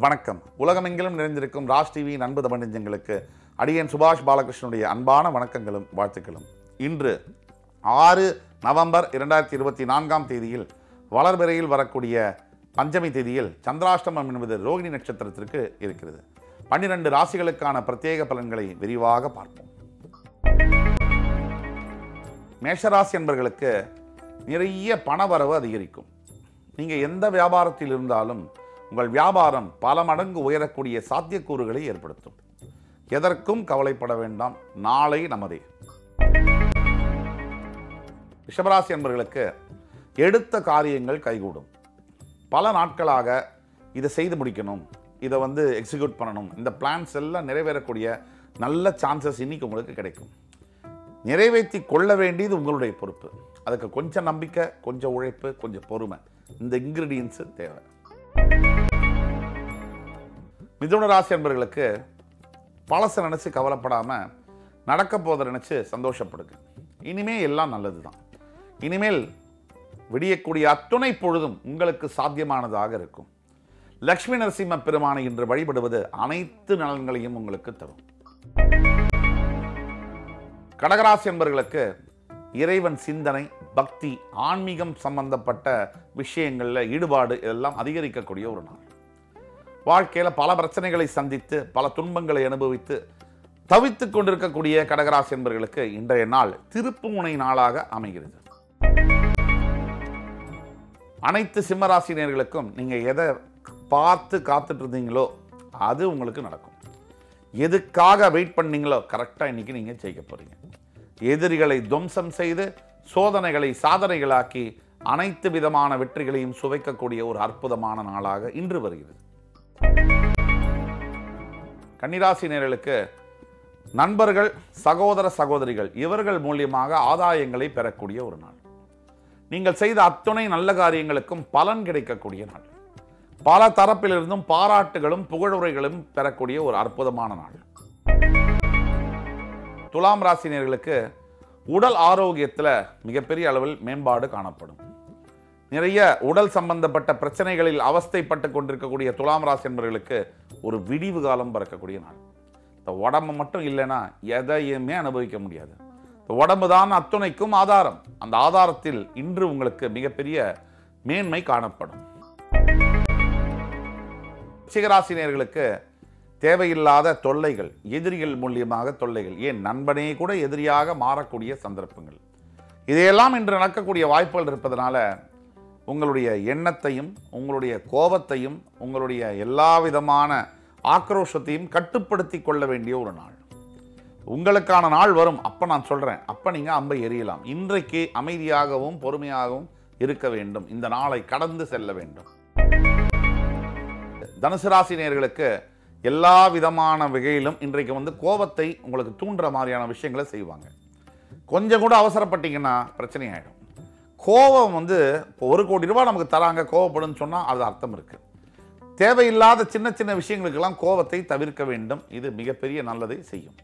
வணக்கம் உலகமெங்கிலும் நிறைந்திருக்கும் ராஜ் டிவி அன்பு தமிழஞ்சங்களுக்கு அடியேன் சுபாஷ் பாலகிருஷ்ணனுடைய அன்பான வணக்கங்களும் வாழ்த்துக்களும் இன்று ஆறு நவம்பர் இரண்டாயிரத்தி இருபத்தி நான்காம் தேதியில் வளர்பிறையில் வரக்கூடிய பஞ்சமி தேதியில் சந்திராஷ்டமம் என்பது ரோகிணி நட்சத்திரத்திற்கு இருக்கிறது பன்னிரண்டு ராசிகளுக்கான பிரத்யேக பலன்களை விரிவாக பார்ப்போம் மேஷராசி என்பர்களுக்கு நிறைய பணவரவு அதிகரிக்கும் நீங்கள் எந்த வியாபாரத்தில் இருந்தாலும் உங்கள் வியாபாரம் பல மடங்கு உயரக்கூடிய சாத்தியக்கூறுகளை ஏற்படுத்தும் எதற்கும் கவலைப்பட வேண்டாம் நாளை நமதே ரிஷபராசி என்பர்களுக்கு எடுத்த காரியங்கள் கைகூடும் பல நாட்களாக இதை செய்து முடிக்கணும் இதை வந்து எக்ஸிக்யூட் பண்ணணும் இந்த பிளான்ஸ் எல்லாம் நிறைவேறக்கூடிய நல்ல சான்சஸ் இன்னைக்கு உங்களுக்கு கிடைக்கும் நிறைவேற்றி கொள்ள வேண்டியது உங்களுடைய பொறுப்பு அதுக்கு கொஞ்சம் நம்பிக்கை கொஞ்சம் உழைப்பு கொஞ்சம் பொறுமை இந்த இன்கிரீடியன்ஸு தேவை மிதுன ராசி என்பவர்களுக்கு பழசை நினச்சி கவலைப்படாமல் நடக்க போதை நினச்சி சந்தோஷப்படுங்க இனிமே எல்லாம் நல்லது தான் இனிமேல் விடியக்கூடிய அத்துணை பொழுதும் உங்களுக்கு சாத்தியமானதாக இருக்கும் லக்ஷ்மி நரசிம்ம பெருமானை இன்று வழிபடுவது அனைத்து நலன்களையும் உங்களுக்கு தரும் கடகராசி என்பவர்களுக்கு இறைவன் சிந்தனை பக்தி ஆன்மீகம் சம்பந்தப்பட்ட விஷயங்களில் ஈடுபாடு இதெல்லாம் அதிகரிக்கக்கூடிய ஒரு நாள் வாழ்க்கையில் பல பிரச்சனைகளை சந்தித்து பல துன்பங்களை அனுபவித்து தவித்துக் கொண்டிருக்கக்கூடிய கடகராசி என்பவர்களுக்கு இன்றைய நாள் திருப்புமுனை நாளாக அமைகிறது அனைத்து சிம்மராசினியர்களுக்கும் நீங்கள் எதை பார்த்து காத்துட்டு இருந்தீங்களோ அது உங்களுக்கு நடக்கும் எதுக்காக வெயிட் பண்ணீங்களோ கரெக்டாக இன்னைக்கு நீங்கள் ஜெயிக்க போறீங்க எதிரிகளை துவம்சம் செய்து சோதனைகளை சாதனைகளாக்கி அனைத்து விதமான வெற்றிகளையும் சுவைக்கக்கூடிய ஒரு அற்புதமான நாளாக இன்று வருகிறது கன்னிராசினியர்களுக்கு நண்பர்கள் சகோதர சகோதரிகள் இவர்கள் மூலியமாக ஆதாயங்களை பெறக்கூடிய ஒரு நாள் நீங்கள் செய்த அத்துணை நல்ல காரியங்களுக்கும் பலன் கிடைக்கக்கூடிய நாள் பல தரப்பிலிருந்தும் பாராட்டுகளும் புகழுரைகளும் பெறக்கூடிய ஒரு அற்புதமான நாள் துலாம் ராசினியர்களுக்கு உடல் ஆரோக்கியத்தில் மிகப்பெரிய அளவில் மேம்பாடு காணப்படும் நிறைய உடல் சம்பந்தப்பட்ட பிரச்சனைகளில் அவஸ்தைப்பட்டு கொண்டிருக்கக்கூடிய துலாம் ராசி என்பவர்களுக்கு ஒரு விடிவு காலம் பிறக்கக்கூடிய நாள் இந்த உடம்பு மட்டும் இல்லைன்னா எதையுமே அனுபவிக்க முடியாது இந்த உடம்பு தான் அத்துணைக்கும் ஆதாரம் அந்த ஆதாரத்தில் இன்று உங்களுக்கு மிகப்பெரிய மேன்மை காணப்படும் சிகராசினியர்களுக்கு தேவையில்லாத தொல்லைகள் எதிரிகள் மூலியமாக தொல்லைகள் ஏன் நண்பனே கூட எதிரியாக மாறக்கூடிய சந்தர்ப்பங்கள் இதையெல்லாம் இன்று நடக்கக்கூடிய வாய்ப்புகள் இருப்பதனால உங்களுடைய எண்ணத்தையும் உங்களுடைய கோபத்தையும் உங்களுடைய எல்லா விதமான ஆக்ரோஷத்தையும் கட்டுப்படுத்தி கொள்ள வேண்டிய ஒரு நாள் உங்களுக்கான நாள் வரும் அப்போ நான் சொல்கிறேன் அப்போ நீங்கள் அம்பை எறியலாம் இன்றைக்கு அமைதியாகவும் பொறுமையாகவும் இருக்க வேண்டும் இந்த நாளை கடந்து செல்ல வேண்டும் தனுசு ராசி நேயர்களுக்கு எல்லா விதமான வகையிலும் இன்றைக்கு வந்து கோபத்தை உங்களுக்கு தூண்டுற மாதிரியான விஷயங்களை செய்வாங்க கொஞ்சம் கூட அவசரப்பட்டீங்கன்னா பிரச்சனை ஆகிடும் கோபம் வந்து இப்போ ஒரு கோடி ரூபாய் நமக்கு தராங்க கோவப்படுன்னு சொன்னால் அது அர்த்தம் இருக்கு தேவையில்லாத சின்ன சின்ன விஷயங்களுக்கெல்லாம் கோபத்தை தவிர்க்க வேண்டும் இது மிகப்பெரிய நல்லதை செய்யும்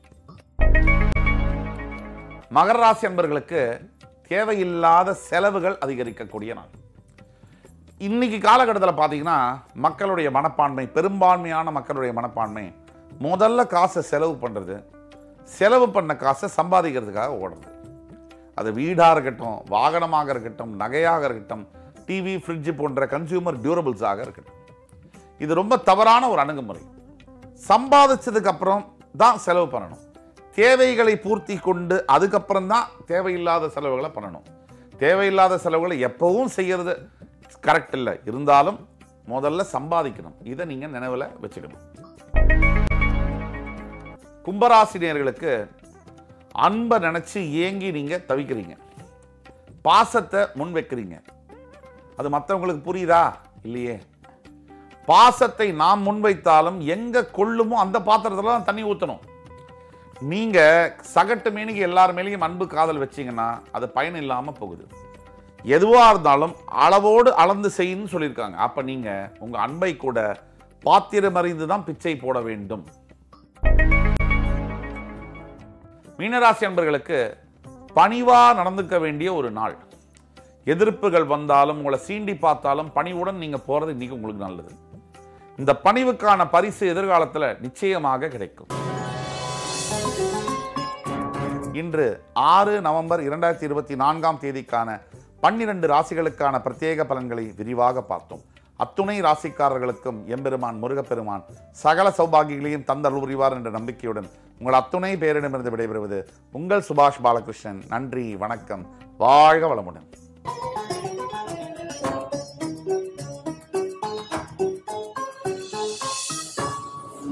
மகர ராசி என்பர்களுக்கு தேவையில்லாத செலவுகள் அதிகரிக்கக்கூடிய நாள் இன்னைக்கு காலகட்டத்தில் பார்த்தீங்கன்னா மக்களுடைய மனப்பான்மை பெரும்பான்மையான மக்களுடைய மனப்பான்மை முதல்ல காசை செலவு பண்ணுறது செலவு பண்ண காசை சம்பாதிக்கிறதுக்காக ஓடுறது அது வீடாக இருக்கட்டும் வாகனமாக இருக்கட்டும் நகையாக இருக்கட்டும் டிவி ஃப்ரிட்ஜ் போன்ற கன்சியூமர் டியூரபிள்ஸாக இருக்கட்டும் இது ரொம்ப தவறான ஒரு அணுகுமுறை சம்பாதிச்சதுக்கு அப்புறம் தான் செலவு பண்ணணும் தேவைகளை பூர்த்தி கொண்டு அதுக்கப்புறம் தான் தேவையில்லாத செலவுகளை பண்ணணும் தேவையில்லாத செலவுகளை எப்பவும் செய்யறது கரெக்ட் இல்லை இருந்தாலும் முதல்ல சம்பாதிக்கணும் இதை நீங்கள் நினைவில் வச்சுக்கணும் கும்பராசினியர்களுக்கு அன்பை நினச்சி ஏங்கி நீங்கள் தவிக்கிறீங்க பாசத்தை முன் வைக்கிறீங்க அது மற்றவங்களுக்கு புரியுதா இல்லையே பாசத்தை நாம் முன்வைத்தாலும் எங்க கொள்ளுமோ அந்த பாத்திரத்துல தான் தண்ணி ஊற்றணும் நீங்க சகட்டு மேனிக்கு எல்லார் மேலேயும் அன்பு காதல் வச்சீங்கன்னா அது பயன் இல்லாம போகுது எதுவா இருந்தாலும் அளவோடு அளந்து செய்யுன்னு சொல்லியிருக்காங்க அப்ப நீங்க உங்க அன்பை கூட பாத்திரம் அறிந்து தான் பிச்சை போட வேண்டும் மீனராசி அன்பர்களுக்கு பணிவா நடந்துக்க வேண்டிய ஒரு நாள் எதிர்ப்புகள் வந்தாலும் உங்களை சீண்டி பார்த்தாலும் பணிவுடன் நீங்க போறது இன்னைக்கு உங்களுக்கு நல்லது இந்த பணிவுக்கான பரிசு எதிர்காலத்தில் நிச்சயமாக கிடைக்கும் இன்று ஆறு நவம்பர் இரண்டாயிரத்தி இருபத்தி நான்காம் தேதிக்கான பன்னிரண்டு ராசிகளுக்கான பிரத்யேக பலன்களை விரிவாக பார்த்தோம் அத்துணை ராசிக்காரர்களுக்கும் எம்பெருமான் முருகப்பெருமான் சகல சௌபாகிகளையும் தந்தருள் புரிவார் என்ற நம்பிக்கையுடன் உங்கள் அத்துணை பேரிடமிருந்து விடைபெறுவது உங்கள் சுபாஷ் பாலகிருஷ்ணன் நன்றி வணக்கம் வாழ்க வளமுடன்